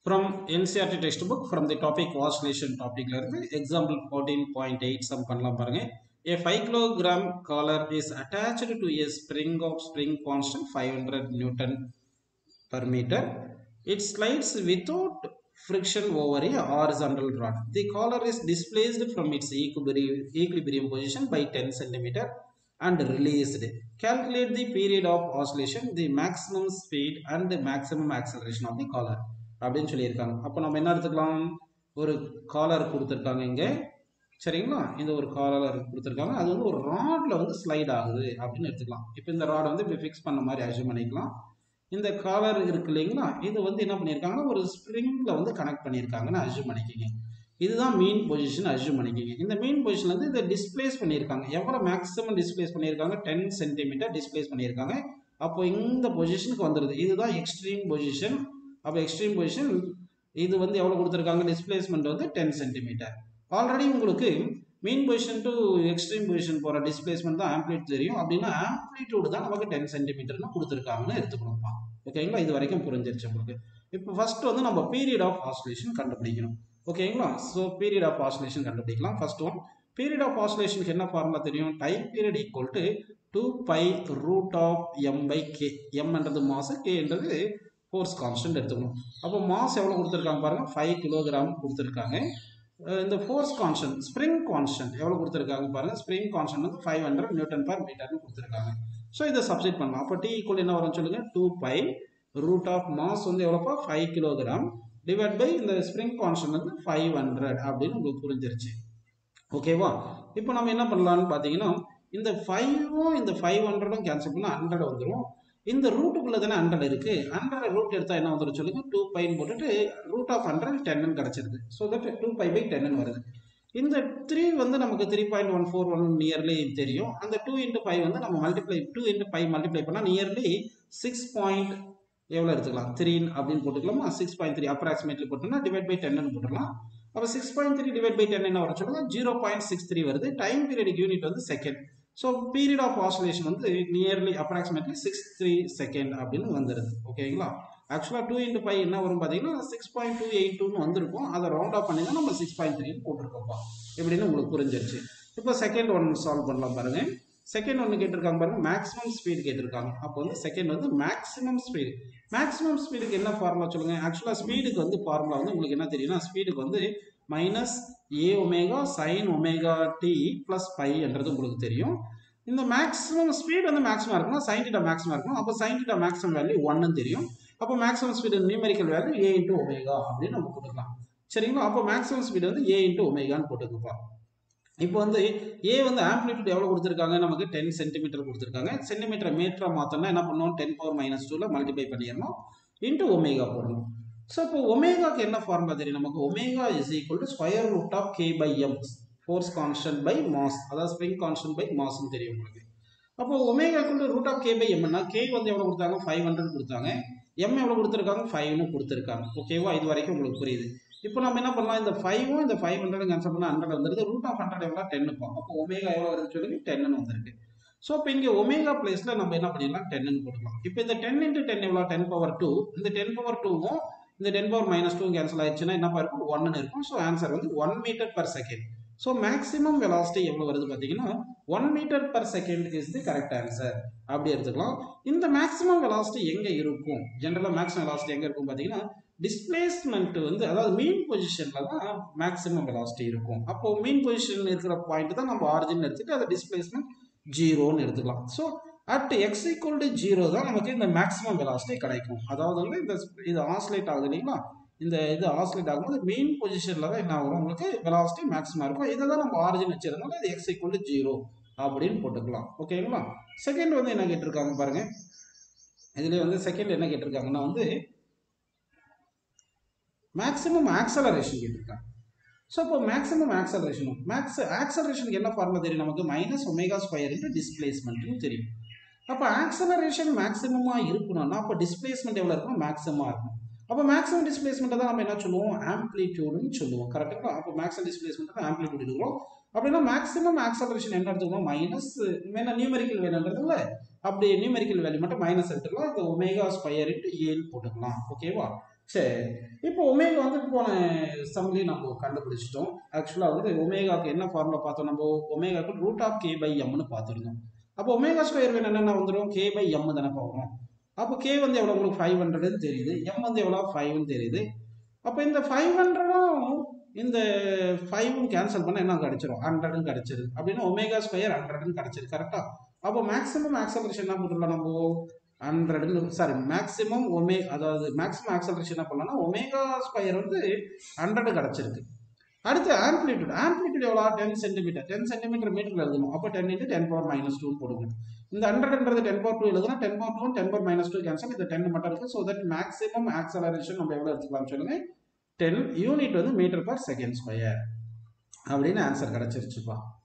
From NCRT textbook from the topic oscillation topic ல இருந்து example 14.8 sum பண்ணலாம் பாருங்க A 5 kilogram collar is attached to a spring of spring constant 500 Newton per meter. It slides without friction over a horizontal rod. The collar is displaced from its equilibrium, equilibrium position by 10 centimeter and released. Calculate the period of oscillation, the maximum speed and the maximum acceleration of the collar. அப்படின்னு சொல்லியிருக்காங்க அப்போ நம்ம என்ன எடுத்துக்கலாம் ஒரு collar கொடுத்துருக்காங்க இங்கே சரிங்களா இந்த ஒரு காலர் கொடுத்துருக்காங்க அது வந்து ஒரு ராட்ல வந்து ஸ்லைட் ஆகுது அப்படின்னு எடுத்துக்கலாம் இப்போ இந்த ராடை வந்து இப்படி ஃபிக்ஸ் பண்ண மாதிரி அஜூம் பண்ணிக்கலாம் இந்த காலர் இருக்கு இல்லைங்களா இது வந்து என்ன பண்ணியிருக்காங்கன்னா ஒரு ஸ்ப்ரிங்ல வந்து கனெக்ட் பண்ணியிருக்காங்கன்னு அஜூம் பண்ணிக்கிங்க இதுதான் மீன் பொசிஷன் அஜூம் பண்ணிக்கிங்க இந்த மீன் பொசிஷன் வந்து இதை டிஸ்பிளேஸ் பண்ணியிருக்காங்க எவ்வளோ மேக்ஸிமம் டிஸ்பிளேஸ் பண்ணியிருக்காங்க டென் சென்டிமீட்டர் டிஸ்பிளேஸ் பண்ணியிருக்காங்க அப்போ இந்த பொசிஷனுக்கு வந்துடுது இதுதான் எக்ஸ்ட்ரீம் பொசிஷன் அப்போ எக்ஸ்ட்ரீம் பொசிஷன் இது வந்து எவ்வளோ கொடுத்துருக்காங்க டிஸ்பிளேஸ்மெண்ட் வந்து டென் சென்டிமீட்டர் ஆல்ரெடி உங்களுக்கு mean position to extreme position போகிற டிஸ்பிளேஸ்மெண்ட் தான் ஆம்ப்ளிட் தெரியும் அப்படின்னா ஆம்ப்ளிடியூடு தான் நமக்கு டென் சென்டிமீட்டர்னு கொடுத்துருக்காங்கன்னு எடுத்துக்கணும்ப்பா ஓகேங்களா இது வரைக்கும் புரிஞ்சிருச்சு உங்களுக்கு இப்போ ஃபர்ஸ்ட் வந்து நம்ம பீரியட் ஆஃப் ஆசிலேஷன் கண்டுபிடிக்கணும் ஓகேங்களா ஸோ பீரியட் ஆஃப் ஆசிலேஷன் கண்டுபிடிக்கலாம் ஃபர்ஸ்ட் ஒன் பீரியட் ஆஃப் ஆசிலேஷனுக்கு என்ன ஃபார்முலா தெரியும் time period equal to two pi root of M by K எம்ன்றது மாசு கேன்றது ஃபோர்ஸ் கான்ஸ்டன்ட் எடுத்துக்கணும் அப்போ மாஸ் எவ்வளோ கொடுத்துருக்காங்க பாருங்கள் ஃபைவ் கிலோகிராம் கொடுத்துருக்காங்க இந்த ஃபோர்ஸ் கான்ஸ்டன்ட் ஸ்ப்ரிங் கான்ஸ்டன்ட் எவ்வளோ கொடுத்துருக்காங்க பாருங்கள் ஸ்ப்ரிங் கான்ஸ்டன்ட் வந்து ஃபைவ் ஹண்ட்ரட் நியூட்டன் பர் மீட்டர்னு கொடுத்துருக்காங்க ஸோ இதை சப்ஸ்டிட் பண்ணலாம் அப்போ டி ஈக்குவல் என்ன வரும்னு சொல்லுங்க two pi root of mass வந்து எவ்வளோப்பா ஃபைவ் கிலோகிராம் டிவைட் பை இந்த ஸ்ப்ரிங் கான்ஸ்டன்ட் வந்து ஃபைவ் ஹண்ட்ரட் அப்படின்னு உங்களுக்கு புரிஞ்சிருச்சு ஓகேவா இப்போ நம்ம என்ன பண்ணலாம்னு பார்த்தீங்கன்னா இந்த ஃபைவும் இந்த ஃபைவ் ஹண்ட்ரடும் கேன்சல் பண்ணால் ஹண்ட்ரட் வந்துடும் இந்த ரூட்டுக்குள்ளே தானே ஹண்ட்ரட் இருக்குது ஹண்ட்ரட் ரூட் எடுத்தால் என்ன வந்துடும் சொல்லுங்க டூ பைன்னு போட்டுட்டு ரூட் ஆஃப் ஹண்ட்ரட் டென்னு கிடச்சிருது so that two pi by டென்னு வருது இந்த த்ரீ வந்து நமக்கு three point one four one nearly தெரியும் அந்த டூ இன்ட்டு ஃபைவ் வந்து நம்ம multiply two into five multiply பண்ணால் நியர்லி சிக்ஸ் பாயிண்ட் எவ்வளோ எடுத்துக்கலாம் த்ரீ அப்படின்னு போட்டுக்கலாமா சிக்ஸ் பாயிண்ட் த்ரீ அப்ராக்சிமேட்லி போட்டோம்னா டிவைட் பை டென்னு போட்டுக்கலாம் அப்போ six point three divide by ten என்ன வர சொல்லுங்க ஜீரோ பாயிண்ட் சிக்ஸ் த்ரீ வருது டைம் பீரியட் யூனிட் வந்து second so period of oscillation வந்து nearly approximately six three second அப்படின்னு வந்துடுது ஓகேங்களா ஆக்சுவலாக டூ இன்ட்டு ஃபைவ் என்ன வரும் பார்த்தீங்கன்னா சிக்ஸ் பாயிண்ட் டூ எயிட் டூன்னு வந்திருக்கும் அதை ரவுண்ட் ஆஃப் பண்ணி தான் நம்ம சிக்ஸ் பாயிண்ட் த்ரீ போட்டிருக்கோம்ப்பா எப்படின்னு உங்களுக்கு புரிஞ்சிருச்சு இப்போ செகண்ட் ஒன் சால்வ் பண்ணலாம் பாருங்க செகண்ட் ஒன்று கேட்டிருக்காங்க பாருங்க மேக்ஸிமம் ஸ்பீடு கேட்டிருக்காங்க அப்போ வந்து செகண்ட் வந்து மேக்ஸிமம் ஸ்பீடு மேக்ஸிமம் ஸ்பீடுக்கு என்ன ஃபார்முலா சொல்லுங்க ஆக்சுவலாக ஸ்பீடுக்கு வந்து ஃபார்முலா வந்து உங்களுக்கு என்ன தெரியும்னா ஸ்பீடுக்கு வந்து minus A omega sine omega T plus என்றது உங்களுக்கு தெரியும் இந்த மேக்ஸிமம் ஸ்பீடு வந்து மேக்ஸிமம் இருக்கணும் சைன் டீட்டா மேக்ஸிமம் இருக்கணும் அப்போ சைன் டீட்டா மேக்ஸிமம் வேல்யூ ஒன்னு தெரியும் அப்போ maximum speed numerical value A into omega அப்படின்னு நம்ம போட்டுக்கலாம் சரிங்களா அப்போ மேக்ஸிமம் ஸ்பீடு வந்து ஏ இன்ட்டு ஒமேகான்னு போட்டுக்கப்பா இப்போ வந்து ஏ வந்து ஆம்ப்ளிடியூட் எவ்வளோ கொடுத்துருக்காங்க நமக்கு டென் சென்டிமீட்டர் கொடுத்துருக்காங்க சென்டிமீட்டர் மீட்டரா மாற்றோம்னா என்ன பண்ணணும் டென் பவர் மைனஸ் டூவில் மல்டிப்ளை பண்ணிடணும் இன்ட்டு ஒமேகா போடணும் ஸோ இப்போ ஒமேகாக்கு என்ன ஃபார்முலா தெரியும் நமக்கு omega is equal to square root of K by M force constant by mass அதாவது ஸ்ப்ரிங் கான்ஸ்டன்ட் பை மாஸ்ன்னு தெரியும் உங்களுக்கு அப்போ ஒமேகாக்குள்ள ரூட் ஆஃப் கே பை எம்னா கே வந்து எவ்வளோ கொடுத்தாங்க ஃபைவ் ஹண்ட்ரட் கொடுத்தாங்க எம் எவ்வளோ கொடுத்துருக்காங்க ஃபைவ்னு கொடுத்துருக்காங்க ஓகேவா இது வரைக்கும் உங்களுக்கு புரியுது இப்போ நம்ம என்ன பண்ணலாம் இந்த ஃபைவும் இந்த ஃபைவ் ஹண்ட்ரட் கேன்சல் பண்ணால் ஹண்ட்ரட் வந்துருது ரூட் ஆஃப் ஹண்ட்ரட் எவ்வளோ டென்னுப்போம் அப்போ ஒமேகா எவ்வளோ வருது சொல்லி டென்னு வந்திருக்கு ஸோ இப்போ இங்கே ஒமேகா பிளேஸில் நம்ம என்ன பண்ணிடலாம் டென்னு போட்டுக்கலாம் இப்போ இந்த டென் இன்ட்டு டென் எவ்வளோ டென் பவர் டூ இந்த டென் பவர் டூவும் இந்த ten power minus two cancel ஆயிடுச்சுன்னா என்ன இருக்கும் ஒன்னு இருக்கும் ஸோ ஆன்சர் வந்து one metre per second so maximum velocity எவ்வளோ வருது பார்த்தீங்கன்னா one metre per second is the correct answer அப்படி எடுத்துக்கலாம் இந்த மேக்ஸிமம் வெலாசிட்டி எங்கே இருக்கும் ஜென்ரலாக மேக்ஸிமம் வெலாசிட்டி எங்கே இருக்கும் பார்த்தீங்கன்னா டிஸ்பிளேஸ்மெண்ட் வந்து அதாவது மீன் பொசிஷனில் தான் மேக்ஸிமம் வெலாசிட்டி இருக்கும் அப்போ மீன் பொசிஷன் இருக்கிற பாயிண்ட் தான் நம்ம ஆரிஜின் எடுத்துட்டு அதை டிஸ்பிளேஸ்மெண்ட் ஜீரோன்னு எடுத்துக்கலாம் so at X equal to zero தான் நமக்கு இந்த மேக்ஸிமம் வெலாசிட்டி கிடைக்கும் அதாவது வந்து இந்த இது ஆஸ்லேட் ஆகுது இல்லைங்களா இந்த இது ஆஸ்லேட் ஆகும்போது மெயின் பொசிஷனில் தான் என்ன ஆகும் உங்களுக்கு வெலாசிட்டி மேக்ஸிமம் இருக்கும் இதை தான் நம்ம ஆரிஜின் வச்சிருந்தோம் அது எக்ஸ் ஈக்குவல் டு ஜீரோ அப்படின்னு போட்டுக்கலாம் ஓகேங்களா செகண்ட் வந்து என்ன கேட்டிருக்காங்க பாருங்க இதுலேயே வந்து செகண்ட் என்ன கேட்டிருக்காங்கன்னா வந்து மேக்ஸிமம் ஆக்சலரேஷன் கேட்டிருக்காங்க ஸோ இப்போ மேக்ஸிமம் ஆக்சலரேஷன் மேக்ஸ் ஆக்சலரேஷனுக்கு என்ன ஃபார்முலா தெரியும் நமக்கு மைனஸ் ஒமேகா ஸ்கொயர் இன்ட்டு டிஸ்பிளேஸ்மெண்ட்னு தெரியும் அப்போ ஆக்சலரேஷன் மேக்ஸிமமாக இருக்கணும்னா அப்போ டிஸ்பிளேஸ்மெண்ட் எவ்வளோ இருக்கணும் மேக்ஸிமமாக இருக்கும் அப்போ மேக்ஸிமம் டிஸ்பிளேஸ்மெண்ட்டை தான் நம்ம என்ன சொல்லுவோம் ஆம்ப்ளிடியூடுன்னு சொல்லுவோம் கரெக்டாக அப்போ மேக்ஸிமம் டிஸ்பிளேஸ்மெண்ட் தான் ஆம்ப்ளிடியூட் இருக்கிறோம் அப்படின்னா மேக்ஸிமம் ஆக்சலரேஷன் என்ன எடுத்துக்கணும் மைனஸ் வேணா நியூமெரிக்கல் வேணுன்றதுல அப்படி நியூமெரிக்கல் வேல்யூ மட்டும் மைனஸ் எடுத்துக்கலாம் இந்த ஒமேகா ஸ்கொயர் இன்ட்டு ஏன்னு போட்டுக்கலாம் ஓகேவா சரி இப்போ ஒமேகா வந்து போன சம்லேயும் நம்ம கண்டுபிடிச்சிட்டோம் ஆக்சுவலாக வந்து ஒமேகாக்கு என்ன ஃபார்முலா பார்த்தோம் நம்ம ஒமேகாக்கு ரூட் ஆஃப் கே பை எம்னு பார்த்துருந்தோம் அப்போ ஒமேகா ஸ்கொயர் வேணும் என்னென்ன வந்துடும் கே பை எம் தானே பார்க்கணும் அப்போ கே வந்து எவ்வளோ உங்களுக்கு ஃபைவ் ஹண்ட்ரட்னு தெரியுது எம் வந்து எவ்வளோ ஃபைவ்னு தெரியுது அப்போ இந்த ஃபைவ் ஹண்ட்ரடும் இந்த ஃபைவும் கேன்சல் பண்ண என்ன கிடைச்சிரும் ஹண்ட்ரட்னு கிடைச்சிருது அப்படின்னா ஒமேகா ஸ்கொயர் ஹண்ட்ரட்னு கிடைச்சிருக்கு கரெக்டா அப்போ மேக்ஸிமம் ஆக்சலரேஷன் என்ன போட்டுடலாம் நம்ம ஹண்ட்ரட்னு சாரி மேக்ஸிமம் ஒமே அதாவது மேக்ஸிமம் ஆக்சலரேஷன் என்ன பண்ணலாம்னா ஒமேகா ஸ்கொயர் வந்து ஹண்ட்ரட் கிடைச்சிருக்கு அடுத்து ஆம்பிளிடியூட் ஆம்பிளிடியூட் எவ்வளோ டென் சென்டிமீட்டர் டென் சென்டிமீட்டர் மீட்டர்ல எழுதணும் அப்போ ten into ten power minus two போடுங்க இந்த ஹண்ட்ரட்ன்றது டென் பவர் டூ எழுதுனா ten power two ten power minus two cancel இந்த டென் மட்டும் இருக்கு ஸோ தட் மேக்ஸிமம் ஆக்சலரேஷன் நம்ம எவ்வளோ எடுத்துக்கலாம் சொல்லுங்க டென் யூனிட் வந்து மீட்டர் பர் செகண்ட் ஸ்கொயர் அப்படின்னு ஆன்சர் கிடைச்சிருச்சுப்பா